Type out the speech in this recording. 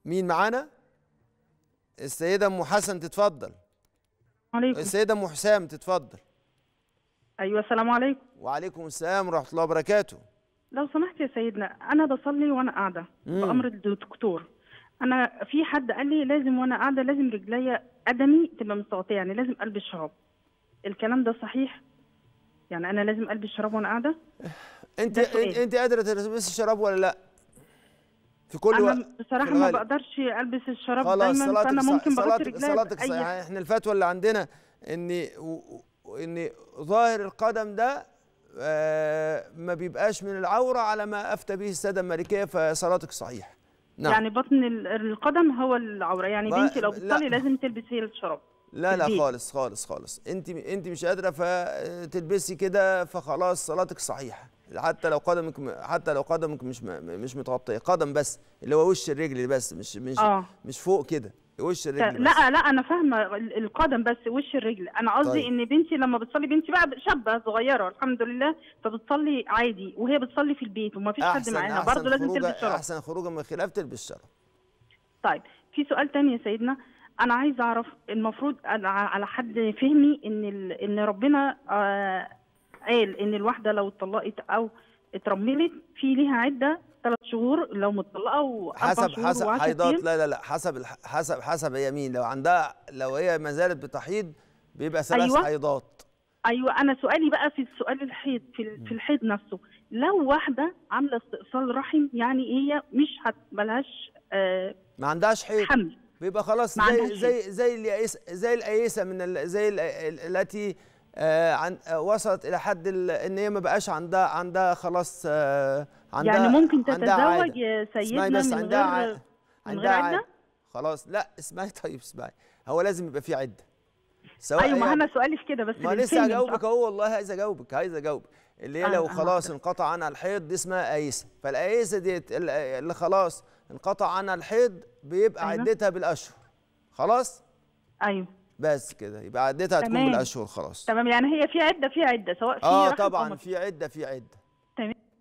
مين معانا السيده ام حسن تتفضل عليكم السيده ام حسام تتفضل ايوه السلام عليكم وعليكم السلام ورحمه الله وبركاته لو سمحت يا سيدنا انا بصلي وانا قاعده مم. بامر الدكتور انا في حد قال لي لازم وانا قاعده لازم رجليا قدمي تبقى مستغطيه يعني لازم البس شراب الكلام ده صحيح يعني انا لازم البس شراب وانا قاعده انت ده سؤال. انت, انت قادره تلبسي الشراب ولا لا في كل وقت انا بصراحه في ما الغالب. بقدرش البس الشراب خلاص دايما صلاتك فانا صح- ممكن بغطي صلاتك رجليا صلاتك بأي صحيحه احنا الفتوى اللي عندنا ان و- و- ان ظاهر القدم ده آه، ما بيبقاش من العوره على ما افتى به الساده المالكيه فصلاتك صحيح نعم يعني بطن ال- القدم هو العوره يعني ما- بنتي لو لا. بتصلي لازم تلبس هي الشراب لا لا البيت. خالص خالص خالص انت انت مش قادره فتلبسي كده فخلاص صلاتك صحيحه حتى لو قدمك م- حتى لو قدمك مش م- مش متغطيه قدم بس اللي هو وش الرجل بس مش مش اه مش فوق كده وش الرجل بس. لا لا انا فاهمه ال- القدم بس وش الرجل انا قصدي طيب. ان بنتي لما بتصلي بنتي بقى شابه صغيره الحمد لله فبتصلي عادي وهي بتصلي في البيت وما فيش حد احسن معاها احسن برضه لازم خروجه تلبس شراب احسن خروجه من الخلاف تلبس شراب طيب في سؤال تاني يا سيدنا انا عايزه اعرف المفروض أنا على حد فهمي ان ال... ان ربنا آه قال ان الواحده لو اتطلقت او اترملت في ليها عده ثلاث شهور لو متطلقه واربع حسب شهور حسب وعشرة حيضات أيام. لا لا لا حسب الح- حسب حسب هي مين لو عندها لو هي ما زالت بتحيض بيبقى ثلاث أيوة. حيضات ايوه انا سؤالي بقى في السؤال الحيض في ال- في الحيض نفسه لو واحده عامله استئصال رحم يعني هي مش هت ملهاش آه ما عندهاش حيض حمل بيبقى خلاص ما زي عندهاش زي زي اليائسه زي الأيسة من ال زي ال ال التي آه عن آه وصلت الى حد ال- ان هي ما بقاش عندها عندها خلاص آه عندها يعني ممكن عندها عادة. تتزوج يا اسمعي سيدنا بس من عندها غير ع- من عندها غير عده عادة. خلاص لا اسمعي طيب اسمعي هو لازم يبقى في عده سواء ايوه ما هي- انا سؤالي في كده بس ما للفهم لسه مش هجاوبك أكتر. اهو والله عايز اجاوبك عايز اجاوبك اللي هي آه، لو آه، خلاص آه. انقطع عنها الحيض دي اسمها ايسه فالايسه ديت ال- اللي خلاص انقطع عنها الحيض بيبقى أيوة. عدتها بالاشهر خلاص ايوه بس كده يبقى عدتها هتكون تمام. بالاشهر خلاص تمام يعني هي في عده في عده سواء في اه رحم أو طبعا ما في عده في عده